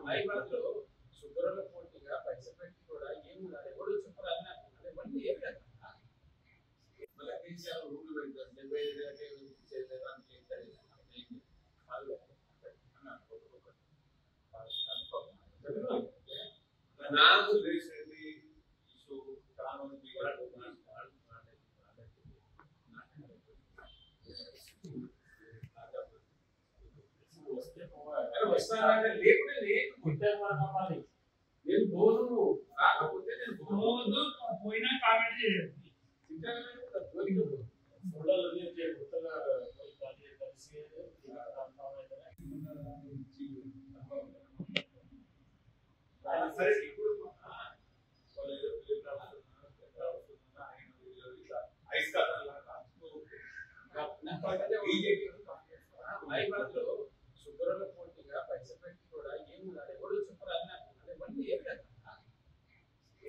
హైదరాబాద్ లో శుభ్రంగా పోటీగా పైసలు పెట్టి కూడా ఏమి ఎవరు చెప్పరు అన్న అంటే మళ్ళీ ఏం లేదు మళ్ళీ కేసీఆర్ రూల్ పెడతారు డెబ్బై ఐదు దాకా ఇచ్చేది దానికి ఏం తెలియదు. ఏంటి? వాళ్ళు అన్నారు ఒక్కొక్కటి. వాళ్ళు కనుక్కోవాలి. నాకు తెలిసింది ఇష్యూ చాలా మంది కూడా అరే వస్తానంటే లేకుంటే లేదు నేను పోను రాకపోతే నేను పోను రోజు పోయినా కామెంట్ చేయదు తింటానే కదా, దొరికి పో. సరే ఇప్పుడు ఆ, వాళ్ళు ఏదో పిల్లలు రాస్తున్నారు, పెద్ద వస్తున్నారు, ఆయన వీళ్ళు ఇట్లా ఐస్ కథలు లాగా రాస్తూ, బీజేపీ హైదరాబాద్